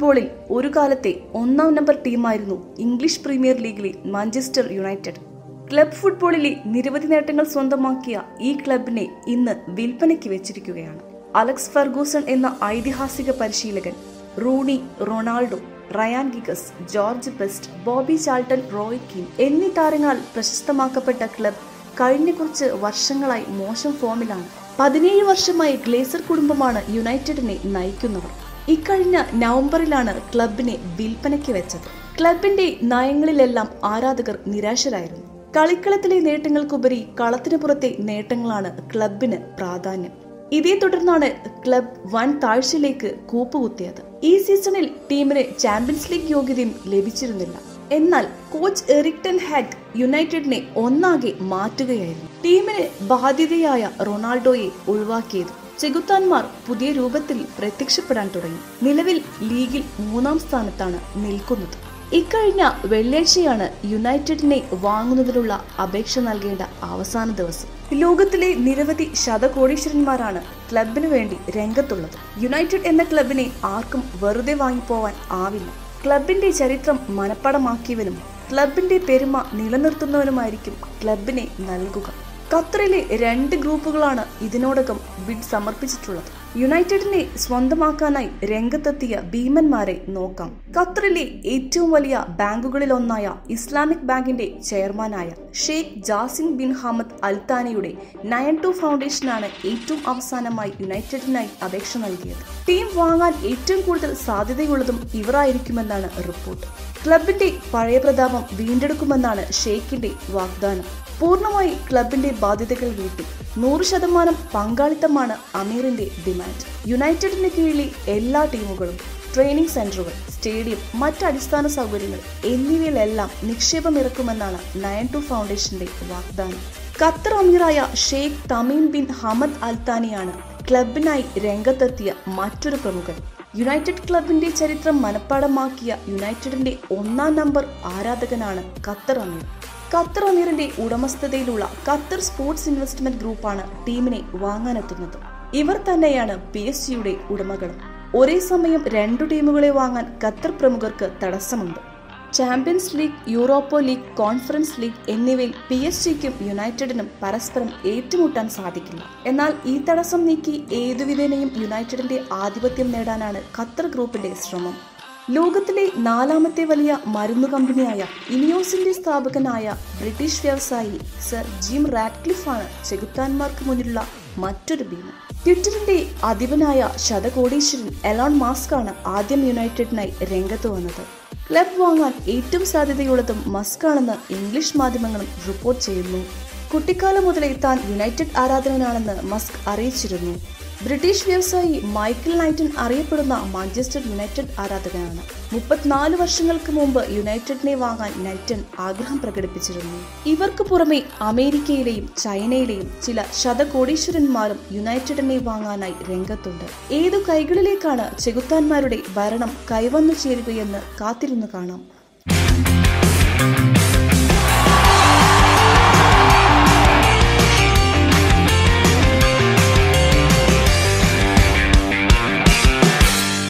ഫുട്ബോളിൽ ഒരു കാലത്തെ ഒന്നാം നമ്പർ ടീമായിരുന്നു ഇംഗ്ലീഷ് പ്രീമിയർ ലീഗിലെ മാഞ്ചസ്റ്റർ യുണൈറ്റഡ് ക്ലബ് ഫുട്ബോളിലെ നിരവധി നേട്ടങ്ങൾ സ്വന്തമാക്കിയ ഈ ക്ലബിനെ ഇന്ന് വിൽപ്പനയ്ക്ക് വെച്ചിരിക്കുകയാണ് അലക്സ് ഫെർഗൂസൺ എന്ന ഐതിഹാസിക പരിശീലകൻ Rooney Ronaldo Ryan Giggs George Best Bobby Charlton Roy Keane എന്നീ താരങ്ങളാൽ പ്രശസ്തമാക്കപ്പെട്ട ക്ലബ് കഴിഞ്ഞ കുറച്ച് വർഷങ്ങളായി മോശം ഫോമിലാണ് പതിനേഴ് വർഷമായി ഗ്ലേസർ കുടുംബമാണ് യുണൈറ്റഡിനെ നയിക്കുന്നവർ ഇക്കഴിഞ്ഞ നവംബറിലാണ് ക്ലബിനെ വിൽപ്പനയ്ക്ക് വെച്ചത് ക്ലബിന്റെ നയങ്ങളിലെല്ലാം ആരാധകർ നിരാശരായിരുന്നു കളിക്കളത്തിലെ നേട്ടങ്ങൾക്കുപരി കളത്തിനു പുറത്തെ നേട്ടങ്ങളാണ് ക്ലബിന് പ്രാധാന്യം ഇതേ തുടർന്നാണ് ക്ലബ് വൻ താഴ്ചയിലേക്ക് കൂപ്പുകുത്തിയത് ഈ സീസണിൽ ടീമിന് ചാമ്പ്യൻസ് ലീഗ് യോഗ്യതയും ലഭിച്ചിരുന്നില്ല എന്നാൽ കോച്ച് എറിക്ടൺ ഹാഗ് യുണൈറ്റഡിനെ ഒന്നാകെ മാറ്റുകയായിരുന്നു ടീമിന് ബാധ്യതയായ റൊണാൾഡോയെ ഒഴിവാക്കിയത് ചെകുത്താന്മാർ പുതിയ രൂപത്തിൽ പ്രത്യക്ഷപ്പെടാൻ തുടങ്ങി നിലവിൽ ലീഗിൽ മൂന്നാം സ്ഥാനത്താണ് നിൽക്കുന്നത് ഇക്കഴിഞ്ഞ വെള്ളിയാഴ്ചയാണ് യുണൈറ്റഡിനെ വാങ്ങുന്നതിനുള്ള അപേക്ഷ നൽകേണ്ട അവസാന ദിവസം ലോകത്തിലെ നിരവധി ശതകോടീശ്വരന്മാരാണ് ക്ലബിനു വേണ്ടി രംഗത്തുള്ളത് യുണൈറ്റഡ് എന്ന ക്ലബിനെ ആർക്കും വെറുതെ വാങ്ങിപ്പോവാൻ ആവില്ല ക്ലബിന്റെ ചരിത്രം മനഃപ്പാടമാക്കിയവനും ക്ലബിന്റെ പെരുമ നിലനിർത്തുന്നവനുമായിരിക്കും ക്ലബിനെ നൽകുക ഖത്തറിലെ രണ്ട് ഗ്രൂപ്പുകളാണ് ഇതിനോടകം ബിഡ് സമർപ്പിച്ചിട്ടുള്ളത് യുണൈറ്റഡിനെ സ്വന്തമാക്കാനായി രംഗത്തെത്തിയ ഭീമന്മാരെ നോക്കാം ഖത്തറിലെ ഏറ്റവും വലിയ ബാങ്കുകളിലൊന്നായ ഇസ്ലാമിക് ബാങ്കിന്റെ ചെയർമാനായ ഷെയ്ഖ് ജാസിം ബിൻ ഹമദ് അൽത്താനയുടെ നയൻ ടു ഫൗണ്ടേഷനാണ് ഏറ്റവും അവസാനമായി യുണൈറ്റഡിനായി അപേക്ഷ നൽകിയത് ടീം വാങ്ങാൻ ഏറ്റവും കൂടുതൽ സാധ്യതയുള്ളതും ഇവരായിരിക്കുമെന്നാണ് റിപ്പോർട്ട് ക്ലബിന്റെ പഴയ പ്രതാപം വീണ്ടെടുക്കുമെന്നാണ് ഷെയ്ഖിന്റെ വാഗ്ദാനം പൂർണ്ണമായി ക്ലബിന്റെ ബാധ്യതകൾ വീട്ടി നൂറ് ശതമാനം പങ്കാളിത്തമാണ് അമീറിന്റെ ഡിമാൻഡ് യുണൈറ്റഡിന് കീഴിലെ എല്ലാ ടീമുകളും ട്രെയിനിങ് സെന്ററുകൾ സ്റ്റേഡിയം മറ്റ് അടിസ്ഥാന സൗകര്യങ്ങൾ എന്നിവയിലെല്ലാം നിക്ഷേപം ഇറക്കുമെന്നാണ് നയൻ ടു ഫൗണ്ടേഷന്റെ വാഗ്ദാനം ഖത്തർ അമീറായ ഷെയ്ഖ് തമീം ബിൻ ഹമദ് അൽത്താനിയാണ് ക്ലബിനായി രംഗത്തെത്തിയ മറ്റൊരു പ്രമുഖൻ യുണൈറ്റഡ് ക്ലബിന്റെ ചരിത്രം മനഃപ്പാടമാക്കിയ യുണൈറ്റഡിന്റെ ഒന്നാം നമ്പർ ആരാധകനാണ് ഖത്തർ അമീർ ഖത്തർ അമീറിന്റെ ഉടമസ്ഥതയിലുള്ള ഖത്തർ സ്പോർട്സ് ഇൻവെസ്റ്റ്മെന്റ് ഗ്രൂപ്പാണ് ടീമിനെ വാങ്ങാനെത്തുന്നത് ഇവർ തന്നെയാണ് പി എസ് ജിയുടെ ഉടമകളും ഒരേ സമയം രണ്ടു ടീമുകളെ വാങ്ങാൻ ഖത്തർ പ്രമുഖർക്ക് തടസ്സമുണ്ട് ചാമ്പ്യൻസ് ലീഗ് യൂറോപ്പോ ലീഗ് കോൺഫറൻസ് ലീഗ് എന്നിവയിൽ പി എസ് ജിക്കും യുണൈറ്റഡിനും പരസ്പരം ഏറ്റുമുട്ടാൻ സാധിക്കില്ല എന്നാൽ ഈ തടസ്സം നീക്കി ഏതുവിധേനയും യുണൈറ്റഡിന്റെ ആധിപത്യം നേടാനാണ് ഖത്തർ ഗ്രൂപ്പിന്റെ ശ്രമം ലോകത്തിലെ നാലാമത്തെ വലിയ മരുന്ന് കമ്പനിയായ ഇനിയോസിന്റെ സ്ഥാപകനായ ബ്രിട്ടീഷ് വ്യവസായി സർ ജിം റാഡ്ക്ലിഫാണ് ചെകുത്താന്മാർക്ക് മുന്നിലുള്ള മറ്റൊരു ഭീമൻ ട്വിറ്ററിന്റെ അധിപനായ ശതകോടീശ്വരൻ എലോൺ മാസ്ക് ആണ് ആദ്യം യുണൈറ്റഡിനായി രംഗത്ത് വന്നത് ക്ലബ് വാങ്ങാൻ ഏറ്റവും സാധ്യതയുള്ളതും മസ്ക് ആണെന്ന് ഇംഗ്ലീഷ് മാധ്യമങ്ങളും റിപ്പോർട്ട് ചെയ്യുന്നു കുട്ടിക്കാലം മുതലേ താൻ യുണൈറ്റഡ് ആരാധകനാണെന്ന് മസ്ക് അറിയിച്ചിരുന്നു ബ്രിട്ടീഷ് വ്യവസായി മൈക്കിൾ നൈറ്റൻ അറിയപ്പെടുന്ന മാഞ്ചസ്റ്റർ യുണൈറ്റഡ് ആരാധകനാണ് മുപ്പത്തിനാല് വർഷങ്ങൾക്ക് മുമ്പ് യുണൈറ്റഡിനെ വാങ്ങാൻ നൈറ്റൻ ആഗ്രഹം പ്രകടിപ്പിച്ചിരുന്നു ഇവർക്ക് പുറമെ അമേരിക്കയിലെയും ചൈനയിലെയും ചില ശതകോടീശ്വരന്മാരും യുണൈറ്റഡിനെ വാങ്ങാനായി രംഗത്തുണ്ട് ഏതു കൈകളിലേക്കാണ് ചെകുത്താന്മാരുടെ ഭരണം കൈവന്നു ചേരുകയെന്ന് കാത്തിരുന്നു കാണാം